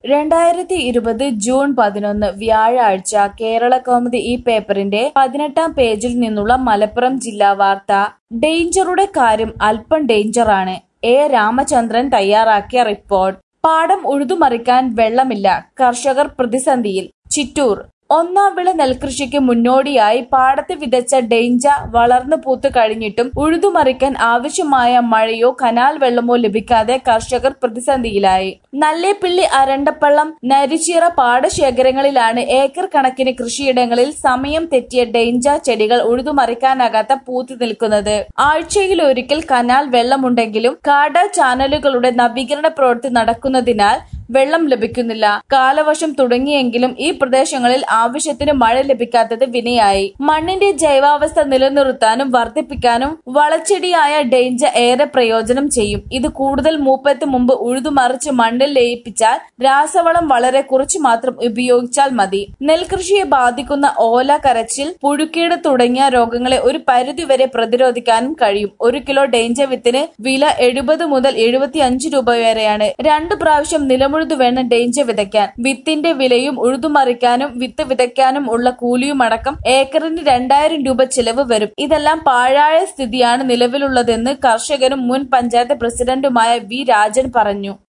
രണ്ടായിരത്തി ഇരുപത് ജൂൺ പതിനൊന്ന് വ്യാഴാഴ്ച കേരളകൗമുദി ഈ പേപ്പറിന്റെ പതിനെട്ടാം പേജിൽ നിന്നുള്ള മലപ്പുറം ജില്ലാ വാർത്ത ഡേഞ്ചറുടെ കാര്യം അല്പം ഡേഞ്ചറാണ് എ രാമചന്ദ്രൻ തയ്യാറാക്കിയ റിപ്പോർട്ട് പാടം ഉഴുതുമറിക്കാൻ വെള്ളമില്ല കർഷകർ പ്രതിസന്ധിയിൽ ചിറ്റൂർ ഒന്നാം വിള നെൽകൃഷിക്ക് മുന്നോടിയായി പാടത്ത് വിതച്ച ഡെയ്ഞ്ച വളർന്നു പൂത്തു കഴിഞ്ഞിട്ടും ഉഴുതുമറിക്കാൻ ആവശ്യമായ മഴയോ കനാൽ വെള്ളമോ ലഭിക്കാതെ കർഷകർ പ്രതിസന്ധിയിലായി നല്ലേപ്പിള്ളി അരണ്ടപ്പള്ളം നരിച്ചിറ പാടശേഖരങ്ങളിലാണ് ഏക്കർ കണക്കിന് കൃഷിയിടങ്ങളിൽ സമയം തെറ്റിയ ഡെയ്ഞ്ച ചെടികൾ ഉഴുതുമറിക്കാനാകാത്ത പൂത്തു നിൽക്കുന്നത് ആഴ്ചയിലൊരിക്കൽ കനാൽ വെള്ളമുണ്ടെങ്കിലും കാട ചാനലുകളുടെ നവീകരണ പ്രവൃത്തി നടക്കുന്നതിനാൽ വെള്ളം ലഭിക്കുന്നില്ല കാലവർഷം തുടങ്ങിയെങ്കിലും ഈ പ്രദേശങ്ങളിൽ ആവശ്യത്തിന് മഴ ലഭിക്കാത്തത് വിനയായി മണ്ണിന്റെ ജൈവാവസ്ഥ നിലനിർത്താനും വർദ്ധിപ്പിക്കാനും വളച്ചെടിയായ ഡെയ്ഞ്ച ഏറെ പ്രയോജനം ചെയ്യും ഇത് കൂടുതൽ മൂപ്പത്ത് മുമ്പ് ഉഴുതുമറിച്ച് മണ്ണിൽ ലയിപ്പിച്ചാൽ രാസവളം വളരെ കുറച്ചു മാത്രം ഉപയോഗിച്ചാൽ മതി നെൽകൃഷിയെ ബാധിക്കുന്ന ഓല കരച്ചിൽ പുഴുക്കീട് തുടങ്ങിയ രോഗങ്ങളെ ഒരു പരിധിവരെ പ്രതിരോധിക്കാനും കഴിയും ഒരു കിലോ ഡെയ്ഞ്ച വിത്തിന് വില എഴുപത് മുതൽ എഴുപത്തി അഞ്ച് രൂപ വരെയാണ് രണ്ടു പ്രാവശ്യം നിലമുഴുതു വേണം ഡെയ്ഞ്ച വിതയ്ക്കാൻ വിത്തിന്റെ വിലയും ഉഴുതുമറിക്കാനും വിത്ത് വിതയ്ക്കാനും ഉള്ള കൂലിയുമടക്കം ഏക്കറിന് രണ്ടായിരം രൂപ ചിലവ് വരും ഇതെല്ലാം പാഴായ സ്ഥിതിയാണ് നിലവിലുള്ളതെന്ന് കർഷകനും മുൻ പഞ്ചായത്ത് പ്രസിഡന്റുമായ വി രാജൻ പറഞ്ഞു